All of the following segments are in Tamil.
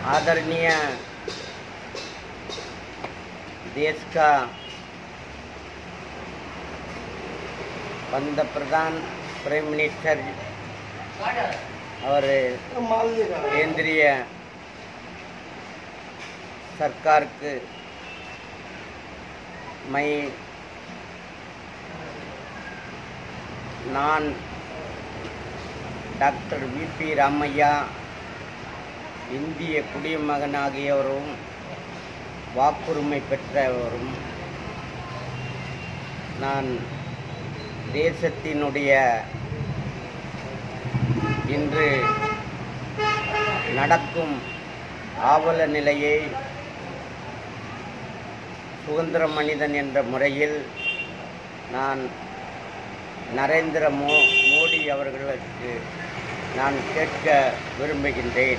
आदरणीय देश का पंत प्रधान प्राइम मिनिस्टर और केंद्रीय सरकार के मैं நான் டாக்டர் விபி ராமையா இந்திய குடிமகனாகியவரும் வாக்குரிமை பெற்றவரும் நான் தேசத்தினுடைய இன்று நடக்கும் ஆவல நிலையை சுதந்திர மனிதன் என்ற முறையில் நான் நரேந்திர மோ மோடி அவர்களுக்கு நான் கேட்க விரும்புகின்றேன்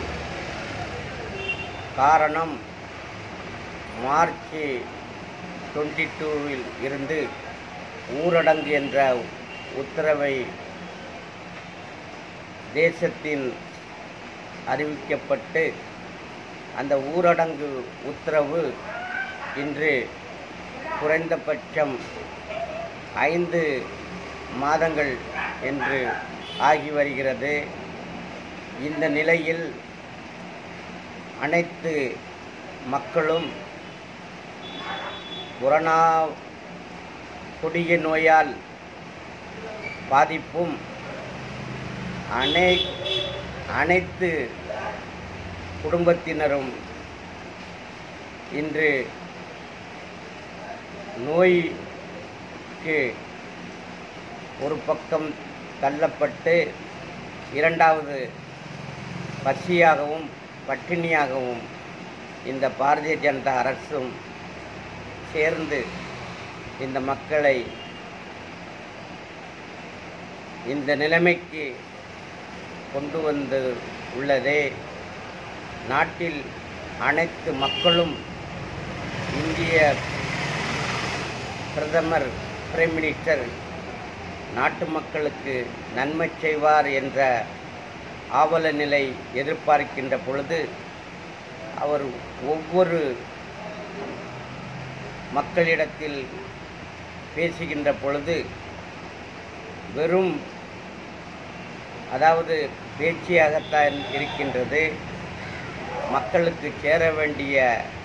காரணம் மார்ச் டுவெண்ட்டி டூவில் இருந்து ஊரடங்கு என்ற உத்தரவை தேசத்தில் அறிவிக்கப்பட்டு அந்த ஊரடங்கு உத்தரவு இன்று குறைந்தபட்சம் ஐந்து மாதங்கள் என்று ஆகி வருகிறது இந்த நிலையில் அனைத்து மக்களும் கொரோனா கொடிய நோயால் பாதிப்பும் அனை அனைத்து குடும்பத்தினரும் இன்று நோய்க்கு ஒரு பக்கம் தள்ளப்பட்டு இரண்டாவது பசியாகவும் பட்டினியாகவும் இந்த பாரதிய ஜனதா அரசும் சேர்ந்து இந்த மக்களை இந்த நிலைமைக்கு கொண்டு வந்து உள்ளதே நாட்டில் அனைத்து மக்களும் இந்திய பிரதமர் பிரைம் மினிஸ்டர் நாட்டு மக்களுக்கு நன்மை செய்வார் என்ற ஆவல நிலை எதிர்பார்க்கின்ற பொழுது அவர் ஒவ்வொரு மக்களிடத்தில் பேசுகின்ற பொழுது வெறும் அதாவது பேச்சியாகத்தான் இருக்கின்றது மக்களுக்கு சேர வேண்டிய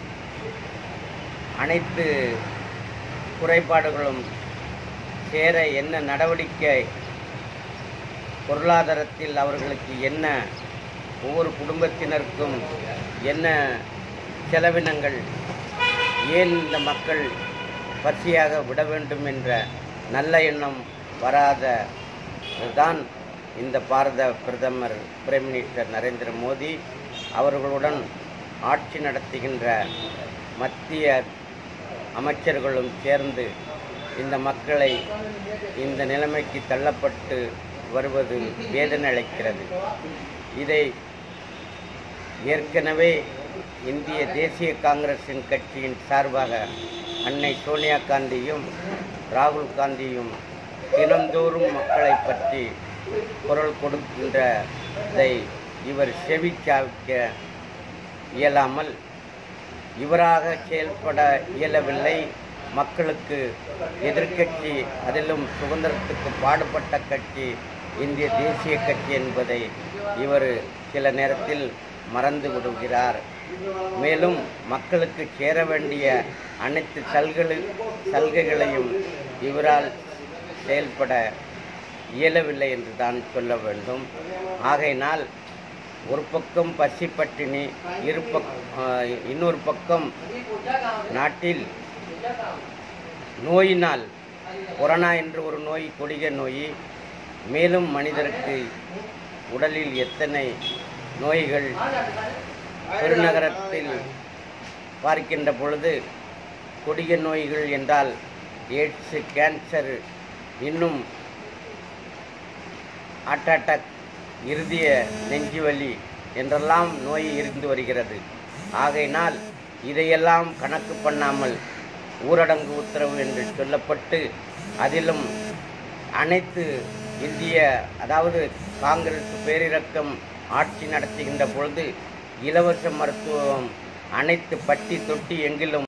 அனைத்து குறைபாடுகளும் சேர என்ன நடவடிக்கை பொருளாதாரத்தில் அவர்களுக்கு என்ன ஒவ்வொரு குடும்பத்தினருக்கும் என்ன செலவினங்கள் ஏன் இந்த மக்கள் பசியாக விட வேண்டும் என்ற நல்ல எண்ணம் வராத தான் இந்த பாரத பிரதமர் பிரைம் மினிஸ்டர் நரேந்திர மோடி அவர்களுடன் ஆட்சி நடத்துகின்ற மத்திய அமைச்சர்களும் சேர்ந்து இந்த மக்களை இந்த நிலைமைக்கு தள்ளப்பட்டு வருவது வேதனை அளிக்கிறது இதை ஏற்கனவே இந்திய தேசிய காங்கிரசின் கட்சியின் சார்பாக அன்னை சோனியா காந்தியும் ராகுல் காந்தியும் தினந்தோறும் மக்களை பற்றி குரல் கொடுக்கின்றதை இவர் செவிச்சாவிக்க இயலாமல் இவராக செயல்பட இயலவில்லை மக்களுக்கு எதிர்க்கட்சி அதிலும் சுதந்திரத்துக்கு பாடுபட்ட கட்சி இந்திய தேசிய கட்சி என்பதை இவர் சில நேரத்தில் மறந்து விடுகிறார் மேலும் மக்களுக்கு சேர வேண்டிய அனைத்து சல்களு சலுகைகளையும் இவரால் செயல்பட இயலவில்லை என்று தான் சொல்ல வேண்டும் ஆகையினால் ஒரு பக்கம் பசி பட்டினி இரு பக் ஆஹ் இன்னொரு பக்கம் நாட்டில் நோயினால் கொரோனா என்று ஒரு நோய் கொடிய நோய் மேலும் மனிதருக்கு உடலில் எத்தனை நோய்கள் பெருநகரத்தில் பார்க்கின்ற பொழுது கொடிய நோய்கள் என்றால் எய்ட்ஸு கேன்சர் இன்னும் ஹார்ட் அட்டாக் இருதய நெஞ்சுவலி என்றெல்லாம் நோய் இருந்து வருகிறது ஆகையினால் இதையெல்லாம் கணக்கு பண்ணாமல் ஊரடங்கு உத்தரவு என்று சொல்லப்பட்டு அதிலும் அனைத்து இந்திய அதாவது காங்கிரஸ் பேரிரக்கம் ஆட்சி நடத்துகின்ற பொழுது இலவச மருத்துவம் அனைத்து பட்டி தொட்டி எங்கிலும்